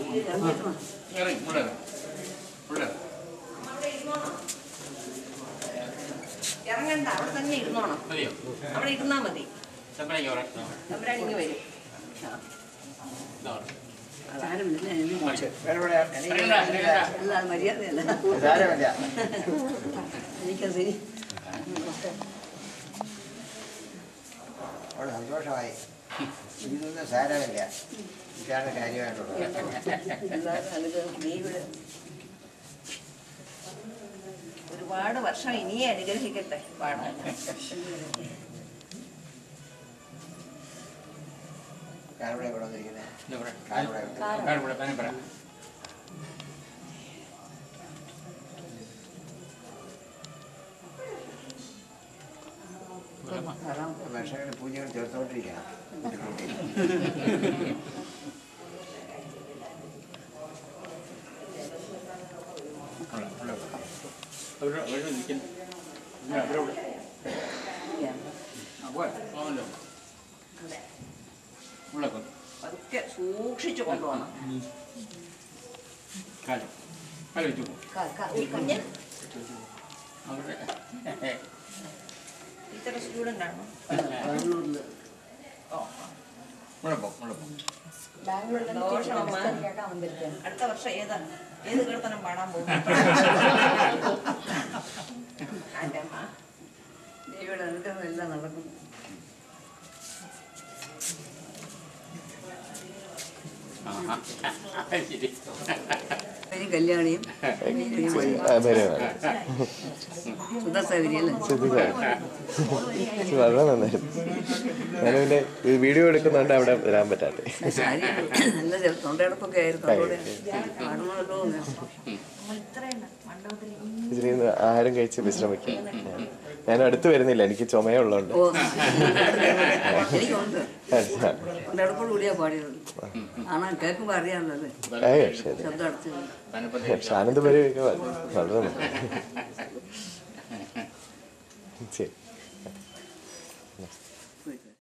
ഇറങ്ങി ഉള്ള ഉള്ള ഇറങ്ങണ്ട അവിടെ തന്നെ ഇരുന്നോണം മതിയോ അവിടെ ഇരുന്നാ മതി ചെമ്പനയ്ക്ക് പറയാം തമ്പുരാൻ ഇങ്ങ് വരും സാരമില്ല ഇറങ്ങണ്ട ഇറങ്ങണ്ട അല്ല മര്യാദയല്ല സാരമില്ല എനിക്കത് ശരി അവിടെ സന്തോഷമായി ഇതൊന്നും സാരമില്ല ഇതാണ് കാര്യമായിട്ടുള്ളത് എല്ലാവരും അനുഗ്രഹം ദൈവം ഒരുപാട് വർഷം ഇനിയെ അനുഗ്രഹിക്കട്ടെ പാടാൻ കാരുടെ ഇവിടെ വന്നിരിക്കുന്നത് ഇതാ ഇവിടെ. കാരുടെ കാർ ഇവിടെ പനം പറ മനുഷ്യരുടെ പൂജകൾ ചേർത്തോണ്ടിരിക്കണം കൂട്ടി ഉള്ള ഉള്ള അവിടെ അവിടെ നിൽക്കുന്നു ഇവിടെ അവിടെ ഇവിടെ ആ പോയ പോകല്ലോ ഉള്ള കൊന്നു പതുക്കെ സൂക്ഷിച്ചു കൊണ്ടുപോകണം കാലം കാലം വെച്ചു പോ ഈ കുഞ്ഞ് അവിടെ ടീച്ചറുടെ സ്റ്റുഡൻ്റ് ആണോ ബാംഗ്ലൂരിൽ ഓ ഉള്ള പോ ഉള്ള പോ ദോഷമമ്മ അടുത്ത വർഷം ഏതാ ഏത് കീർത്തനം പാടാൻ പോകും ആൻ്റെ അമ്മ ദൈവയുടെ അനുഗ്രഹം എല്ലാം നടക്കും ആഹാ ശരി ഇനി കല്യാണിയും സുധാസൗകര്യം അല്ലേ വളരെ നന്നായിരുന്നു ഞാൻ പിന്നെ ഈ വീഡിയോ എടുക്കുന്നുണ്ട് അവിടെ വരാൻ പറ്റാത്തെ സാരി നല്ല ചെറു തൊണ്ടയടപ്പൊക്കെ ആയിരുന്നു അതോടെ പാടുമ്പോഴല്ലോ ഇച്ചിരി ഒന്ന് ആഹാരം കഴിച്ച് വിശ്രമിക്കും ഞാൻ അടുത്ത് വരുന്നില്ല എനിക്ക് ചുമയുള്ളതുകൊണ്ട് ഓ എനിക്കുണ്ട് തൊണ്ടയടപ്പോട് കൂടിയാ പാടിയത് ആണോ കേൾക്കുമ്പോൾ അറിയാമല്ലോ അല്ലേ ഏയ് ശരി ശബ്ദം അടച്ചു പനപ്പത്തി പക്ഷെ ആനന്ദ പരിവൊക്കെ വളരെ നന്നായി ശരി